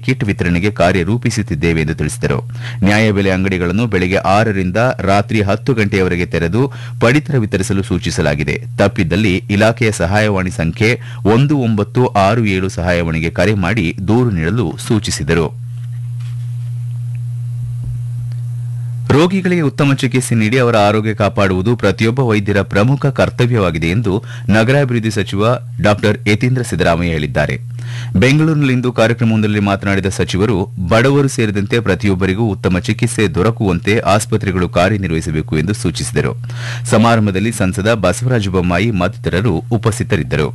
kit ವಿತರಣೆಗೆ ಕಾರ್ಯರೂಪಿಸುತ್ತಿದ್ದೇವೆ ಎಂದು ತಿಳಿಸಿದರು ನ್ಯಾಯಬೆಲೆ ಅಂಗಡಿಗಳನ್ನು ಬೆಳಗ್ಗೆ ಆರರಿಂದ ರಾತ್ರಿ ಹತ್ತು ಗಂಟೆಯವರೆಗೆ ತೆರೆದು ಪಡಿತರ ವಿತರಿಸಲು ಸೂಚಿಸಲಾಗಿದೆ ತಪ್ಪಿದ್ದಲ್ಲಿ ಇಲಾಖೆಯ ಸಹಾಯವಾಣಿ ಸಂಖ್ಯೆ ಒಂದು ಒಂಬತ್ತು ಆರು ಏಳು ಸಹಾಯವಾಣಿಗೆ ಕರೆ ಮಾಡಿ ದೂರು ನೀಡಲು ಸೂಚಿಸಿದರು ರೋಗಿಗಳಿಗೆ ಉತ್ತಮ ಚಿಕಿತ್ಸೆ ನೀಡಿ ಅವರ ಆರೋಗ್ಯ ಕಾಪಾಡುವುದು ಪ್ರತಿಯೊಬ್ಬ ವೈದ್ಯರ ಪ್ರಮುಖ ಕರ್ತವ್ಯವಾಗಿದೆ ಎಂದು ನಗರಾಭಿವೃದ್ಧಿ ಸಚಿವ ಡಾ ಯತೀಂದ್ರ ಸಿದ್ದರಾಮಯ್ಯ ಹೇಳಿದ್ದಾರೆ ಬೆಂಗಳೂರಿನಲ್ಲಿಂದು ಕಾರ್ಯಕ್ರಮವೊಂದರಲ್ಲಿ ಮಾತನಾಡಿದ ಸಚಿವರು ಬಡವರು ಸೇರಿದಂತೆ ಪ್ರತಿಯೊಬ್ಬರಿಗೂ ಉತ್ತಮ ಚಿಕಿತ್ಸೆ ದೊರಕುವಂತೆ ಆಸ್ಪತ್ರೆಗಳು ಕಾರ್ಯನಿರ್ವಹಿಸಬೇಕು ಎಂದು ಸೂಚಿಸಿದರು ಸಮಾರಂಭದಲ್ಲಿ ಸಂಸದ ಬಸವರಾಜ ಬೊಮ್ಮಾಯಿ ಮತ್ತಿತರರು ಉಪಸ್ಥಿತರಿದ್ದರು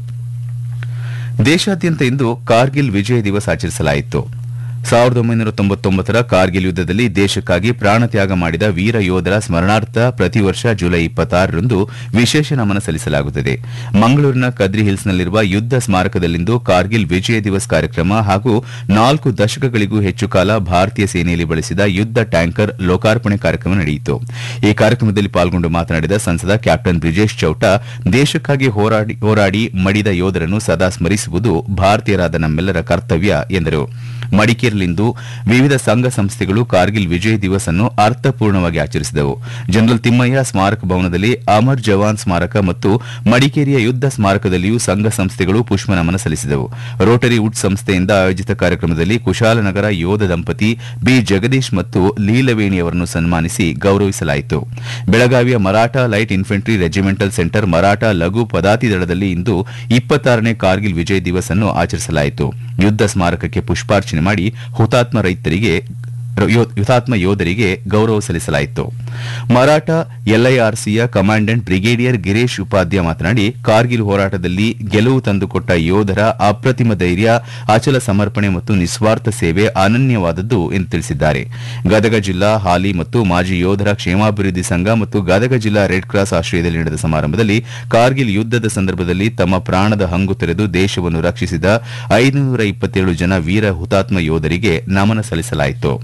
ದೇಶಾದ್ಯಂತ ಇಂದು ಕಾರ್ಗಿಲ್ ವಿಜಯ ದಿವಸ್ ಆಚರಿಸಲಾಯಿತು ಸಾವಿರದ ಒಂಬೈನೂರ ತೊಂಬತ್ತೊಂಬತ್ತರ ಕಾರ್ಗಿಲ್ ಯುದ್ದದಲ್ಲಿ ದೇಶಕ್ಕಾಗಿ ಪ್ರಾಣತ್ಯಾಗ ಮಾಡಿದ ವೀರ ಯೋಧರ ಸ್ಮರಣಾರ್ಥ ಪ್ರತಿ ವರ್ಷ ಜುಲೈ ಇಪ್ಪತ್ತಾರರಂದು ವಿಶೇಷ ನಮನ ಸಲ್ಲಿಸಲಾಗುತ್ತದೆ ಮಂಗಳೂರಿನ ಕದ್ರಿ ಹಿಲ್ಸ್ನಲ್ಲಿರುವ ಯುದ್ದ ಸ್ಮಾರಕದಲ್ಲಿಂದು ಕಾರ್ಗಿಲ್ ವಿಜಯ ದಿವಸ್ ಕಾರ್ಯಕ್ರಮ ಹಾಗೂ ನಾಲ್ಕು ದಶಕಗಳಿಗೂ ಹೆಚ್ಚು ಕಾಲ ಭಾರತೀಯ ಸೇನೆಯಲ್ಲಿ ಬಳಸಿದ ಯುದ್ದ ಟ್ಯಾಂಕರ್ ಲೋಕಾರ್ಪಣೆ ಕಾರ್ಯಕ್ರಮ ನಡೆಯಿತು ಈ ಕಾರ್ಯಕ್ರಮದಲ್ಲಿ ಪಾಲ್ಗೊಂಡು ಮಾತನಾಡಿದ ಸಂಸದ ಕ್ಯಾಪ್ಟನ್ ಬ್ರಿಜೇಶ್ ಚೌಟ ದೇಶಕ್ಕಾಗಿ ಹೋರಾಡಿ ಹೋರಾಡಿ ಮಡಿದ ಯೋಧರನ್ನು ಸದಾ ಸ್ಮರಿಸುವುದು ಭಾರತೀಯರಾದ ನಮ್ಮೆಲ್ಲರ ಕರ್ತವ್ಯ ಎಂದರು ಮಡಿಕೇರಿಯಲ್ಲಿಂದು ವಿವಿಧ ಸಂಘ ಸಂಸ್ಥೆಗಳು ಕಾರ್ಗಿಲ್ ವಿಜಯ್ ದಿವಸ್ ಅನ್ನು ಅರ್ಥಪೂರ್ಣವಾಗಿ ಆಚರಿಸಿದವು ಜನರಲ್ ತಿಮ್ಮಯ್ಯ ಸ್ಮಾರಕ ಭವನದಲ್ಲಿ ಅಮರ್ ಜವಾನ್ ಸ್ಮಾರಕ ಮತ್ತು ಮಡಿಕೇರಿಯ ಯುದ್ದ ಸ್ಮಾರಕದಲ್ಲಿಯೂ ಸಂಘ ಸಂಸ್ಥೆಗಳು ಪುಷ್ಪನಮನ ಸಲ್ಲಿಸಿದವು ರೋಟರಿ ವುಡ್ ಸಂಸ್ಥೆಯಿಂದ ಆಯೋಜಿತ ಕಾರ್ಯಕ್ರಮದಲ್ಲಿ ಕುಶಾಲನಗರ ಯೋಧ ದಂಪತಿ ಬಿ ಜಗದೀಶ್ ಮತ್ತು ಲೀಲವೇಣಿ ಅವರನ್ನು ಸನ್ಮಾನಿಸಿ ಗೌರವಿಸಲಾಯಿತು ಬೆಳಗಾವಿಯ Maratha light infantry regimental centre Maratha ಲಘು ಪದಾತಿ ದಳದಲ್ಲಿ ಇಂದು ಇಪ್ಪತ್ತಾರನೇ ಕಾರ್ಗಿಲ್ ವಿಜಯ್ ದಿವಸ್ ಅನ್ನು ಆಚರಿಸಲಾಯಿತು ಯುದ್ದ ಸ್ಮಾರಕಕ್ಕೆ ಪುಷ್ಪಾರ್ಚನೆ ಮಾಡಿ ಹುತಾತ್ಮ ರೈತರಿಗೆ ಹುತಾತ್ಮ ಯೋಧರಿಗೆ ಗೌರವ ಸಲ್ಲಿಸಲಾಯಿತು ಮರಾಠ ಎಲ್ಐಆರ್ಸಿಯ ಕಮಾಂಡೆಂಟ್ ಬ್ರಿಗೇಡಿಯರ್ ಗಿರೀಶ್ ಉಪಾಧ್ಯ ಮಾತನಾಡಿ ಕಾರ್ಗಿಲ್ ಹೋರಾಟದಲ್ಲಿ ಗೆಲುವು ತಂದುಕೊಟ್ಟ ಯೋಧರ ಅಪ್ರತಿಮ ಧೈರ್ಯ ಅಚಲ ಸಮರ್ಪಣೆ ಮತ್ತು ನಿಸ್ವಾರ್ಥ ಸೇವೆ ಅನನ್ಯವಾದದ್ದು ಎಂದು ತಿಳಿಸಿದ್ದಾರೆ ಗದಗ ಜಿಲ್ಲಾ ಹಾಲಿ ಮತ್ತು ಮಾಜಿ ಯೋಧರ ಕ್ಷೇಮಾಭಿವೃದ್ಧಿ ಸಂಘ ಮತ್ತು ಗದಗ ಜಿಲ್ಲಾ ರೆಡ್ ಕ್ರಾಸ್ ಆಶ್ರಯದಲ್ಲಿ ನಡೆದ ಸಮಾರಂಭದಲ್ಲಿ ಕಾರ್ಗಿಲ್ ಯುದ್ದದ ಸಂದರ್ಭದಲ್ಲಿ ತಮ್ಮ ಪ್ರಾಣದ ಹಂಗು ತೊರೆದು ದೇಶವನ್ನು ರಕ್ಷಿಸಿದ ಐದುನೂರ ಇಪ್ಪತ್ತೇಳು ಜನ ವೀರ ಹುತಾತ್ಮ ಯೋಧರಿಗೆ ನಮನ ಸಲ್ಲಿಸಲಾಯಿತು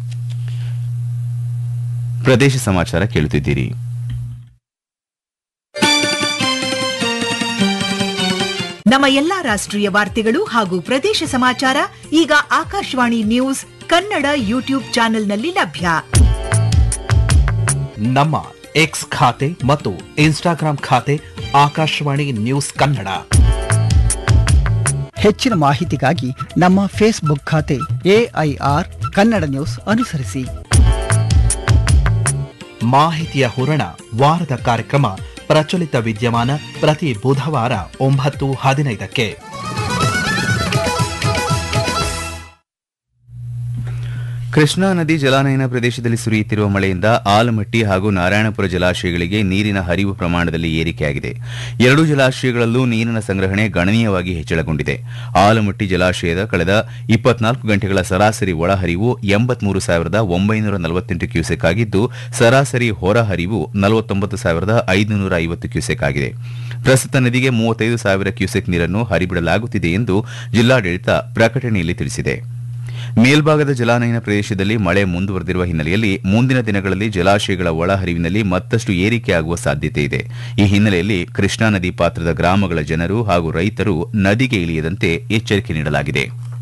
ಪ್ರದೇಶ ಸಮಾಚಾರ ಕೇಳುತ್ತಿದ್ದೀರಿ ನಮ್ಮ ಎಲ್ಲಾ ರಾಷ್ಟ್ರೀಯ ವಾರ್ತೆಗಳು ಹಾಗೂ ಪ್ರದೇಶ ಸಮಾಚಾರ ಈಗ ಆಕಾಶವಾಣಿ ನ್ಯೂಸ್ ಕನ್ನಡ ಯೂಟ್ಯೂಬ್ ಚಾನೆಲ್ನಲ್ಲಿ ಲಭ್ಯ ನಮ್ಮ ಎಕ್ಸ್ ಖಾತೆ ಮತ್ತು ಇನ್ಸ್ಟಾಗ್ರಾಂ ಖಾತೆ ಆಕಾಶವಾಣಿ ನ್ಯೂಸ್ ಕನ್ನಡ ಹೆಚ್ಚಿನ ಮಾಹಿತಿಗಾಗಿ ನಮ್ಮ ಫೇಸ್ಬುಕ್ ಖಾತೆ ಎಐಆರ್ ಕನ್ನಡ ನ್ಯೂಸ್ ಅನುಸರಿಸಿ ಮಾಹಿತಿಯ ಹೂರಣ ವಾರದ ಕಾರ್ಯಕ್ರಮ ಪ್ರಚಲಿತ ವಿದ್ಯಮಾನ ಪ್ರತಿ ಬುಧವಾರ ಒಂಬತ್ತು ಹದಿನೈದಕ್ಕೆ ಕೃಷ್ಣಾ ನದಿ ಜಲಾನಯನ ಪ್ರದೇಶದಲ್ಲಿ ಸುರಿಯುತ್ತಿರುವ ಮಳೆಯಿಂದ ಆಲಮಟ್ಟಿ ಹಾಗೂ ನಾರಾಯಣಪುರ ಜಲಾಶಯಗಳಿಗೆ ನೀರಿನ ಹರಿವು ಪ್ರಮಾಣದಲ್ಲಿ ಏರಿಕೆಯಾಗಿದೆ ಎರಡೂ ಜಲಾಶಯಗಳಲ್ಲೂ ನೀರಿನ ಸಂಗ್ರಹಣೆ ಗಣನೀಯವಾಗಿ ಹೆಚ್ಚಳಗೊಂಡಿದೆ ಆಲಮಟ್ಟಿ ಜಲಾಶಯದ ಕಳೆದ ಇಪ್ಪತ್ನಾಲ್ಕು ಗಂಟೆಗಳ ಸರಾಸರಿ ಒಳಹರಿವು ಎಂಬತ್ಮೂರು ಸಾವಿರದ ಒಂಬೈನೂರ ನಲವತ್ತೆಂಟು ಕ್ಯೂಸೆಕ್ ಆಗಿದ್ದು ಸರಾಸರಿ ಹೊರಹರಿವು ನಲವತ್ತೊಂಬತ್ತು ಸಾವಿರದ ಐದುನೂರ ಐವತ್ತು ಕ್ಯೂಸೆಕ್ ಆಗಿದೆ ಪ್ರಸ್ತುತ ನದಿಗೆ ಮೂವತ್ತೈದು ಸಾವಿರ ಕ್ಯೂಸೆಕ್ ನೀರನ್ನು ಹರಿಬಿಡಲಾಗುತ್ತಿದೆ ಎಂದು ಜಿಲ್ಲಾಡಳಿತ ಪ್ರಕಟಣೆಯಲ್ಲಿ ತಿಳಿಸಿದೆ ಮೇಲ್ಭಾಗದ ಜಲಾನಯನ ಪ್ರದೇಶದಲ್ಲಿ ಮಳೆ ಮುಂದುವರೆದಿರುವ ಹಿನ್ನೆಲೆಯಲ್ಲಿ ಮುಂದಿನ ದಿನಗಳಲ್ಲಿ ಜಲಾಶಯಗಳ ಒಳಹರಿವಿನಲ್ಲಿ ಮತ್ತಷ್ಟು ಏರಿಕೆಯಾಗುವ ಸಾಧ್ಯತೆ ಇದೆ ಈ ಹಿನ್ನೆಲೆಯಲ್ಲಿ ಕೃಷ್ಣಾ ನದಿ ಪಾತ್ರದ ಗ್ರಾಮಗಳ ಜನರು ಹಾಗೂ ರೈತರು ನದಿಗೆ ಇಳಿಯದಂತೆ ಎಚ್ಚರಿಕೆ ನೀಡಲಾಗಿದೆ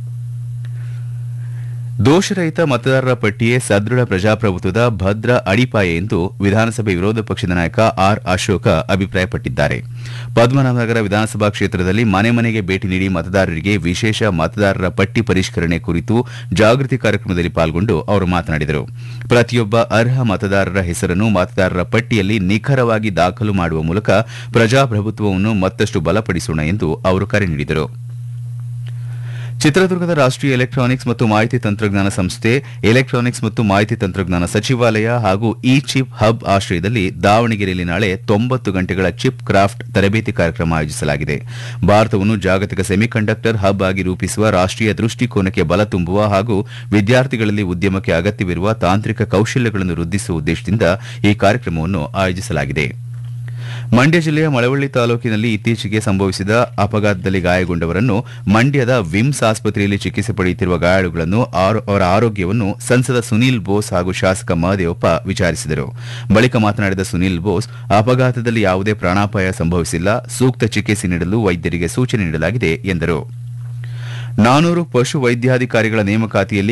ದೋಷರಹಿತ ಮತದಾರರ ಪಟ್ಟಿಯೇ ಸದೃಢ ಪ್ರಜಾಪ್ರಭುತ್ವದ ಭದ್ರ ಅಡಿಪಾಯ ಎಂದು ವಿಧಾನಸಭೆ ವಿರೋಧ ಪಕ್ಷದ ನಾಯಕ ಆರ್ ಅಶೋಕ ಅಭಿಪ್ರಾಯಪಟ್ಟಿದ್ದಾರೆ ಪದ್ಮನಾಭನಗರ ವಿಧಾನಸಭಾ ಕ್ಷೇತ್ರದಲ್ಲಿ ಮನೆ ಮನೆಗೆ ಭೇಟಿ ನೀಡಿ ಮತದಾರರಿಗೆ ವಿಶೇಷ ಮತದಾರರ ಪಟ್ಟಿ ಪರಿಷ್ಕರಣೆ ಕುರಿತು ಜಾಗೃತಿ ಕಾರ್ಯಕ್ರಮದಲ್ಲಿ ಪಾಲ್ಗೊಂಡು ಅವರು ಮಾತನಾಡಿದರು ಪ್ರತಿಯೊಬ್ಬ ಅರ್ಹ ಮತದಾರರ ಹೆಸರನ್ನು ಮತದಾರರ ಪಟ್ಟಿಯಲ್ಲಿ ನಿಖರವಾಗಿ ದಾಖಲು ಮಾಡುವ ಮೂಲಕ ಪ್ರಜಾಪ್ರಭುತ್ವವನ್ನು ಮತ್ತಷ್ಟು ಬಲಪಡಿಸೋಣ ಎಂದು ಅವರು ಕರೆ ನೀಡಿದರು ಚಿತ್ರದುರ್ಗದ ರಾಷ್ಟೀಯ ಎಲೆಕ್ಟ್ರಾನಿಕ್ಸ್ ಮತ್ತು ಮಾಹಿತಿ ತಂತ್ರಜ್ಞಾನ ಸಂಸ್ಥೆ ಎಲೆಕ್ಟ್ರಾನಿಕ್ಸ್ ಮತ್ತು ಮಾಹಿತಿ ತಂತ್ರಜ್ಞಾನ ಸಚಿವಾಲಯ ಹಾಗೂ ಇ ಚಿಪ್ ಹಬ್ ಆಶ್ರಯದಲ್ಲಿ ದಾವಣಗೆರೆಯಲ್ಲಿ ನಾಳೆ ತೊಂಬತ್ತು ಗಂಟೆಗಳ ಚಿಪ್ ಕ್ರಾಫ್ಟ್ ತರಬೇತಿ ಕಾರ್ಯಕ್ರಮ ಆಯೋಜಿಸಲಾಗಿದೆ ಭಾರತವನ್ನು ಜಾಗತಿಕ ಸೆಮಿಕಂಡಕ್ಟರ್ ಹಬ್ ಆಗಿ ರೂಪಿಸುವ ರಾಷ್ಟೀಯ ದೃಷ್ಟಿಕೋನಕ್ಕೆ ಬಲ ತುಂಬುವ ಹಾಗೂ ವಿದ್ಯಾರ್ಥಿಗಳಲ್ಲಿ ಉದ್ಯಮಕ್ಕೆ ಅಗತ್ಯವಿರುವ ತಾಂತ್ರಿಕ ಕೌಶಲ್ಯಗಳನ್ನು ವೃದ್ಧಿಸುವ ಉದ್ದೇಶದಿಂದ ಈ ಕಾರ್ಯಕ್ರಮವನ್ನು ಆಯೋಜಿಸಲಾಗಿದೆ ಮಂಡ್ಯ ಜಿಲ್ಲೆಯ ಮಳವಳ್ಳಿ ತಾಲೂಕಿನಲ್ಲಿ ಇತ್ತೀಚೆಗೆ ಸಂಭವಿಸಿದ ಅಪಘಾತದಲ್ಲಿ ಗಾಯಗೊಂಡವರನ್ನು ಮಂಡ್ಯದ ವಿಮ್ಸ್ ಆಸ್ಪತ್ರೆಯಲ್ಲಿ ಚಿಕಿತ್ಸೆ ಪಡೆಯುತ್ತಿರುವ ಗಾಯಾಳುಗಳನ್ನು ಅವರ ಆರೋಗ್ಯವನ್ನು ಸಂಸದ ಸುನೀಲ್ ಬೋಸ್ ಹಾಗೂ ಶಾಸಕ ಮಹದೇವಪ್ಪ ವಿಚಾರಿಸಿದರು ಬಳಿಕ ಮಾತನಾಡಿದ ಸುನೀಲ್ ಬೋಸ್ ಅಪಘಾತದಲ್ಲಿ ಯಾವುದೇ ಪ್ರಾಣಾಪಾಯ ಸಂಭವಿಸಿಲ್ಲ ಸೂಕ್ತ ಚಿಕಿತ್ಸೆ ನೀಡಲು ವೈದ್ಯರಿಗೆ ಸೂಚನೆ ನೀಡಲಾಗಿದೆ ಎಂದರು ನಾನೂರು ಪಶು ವೈದ್ಯಾಧಿಕಾರಿಗಳ ನೇಮಕಾತಿಯಲ್ಲಿ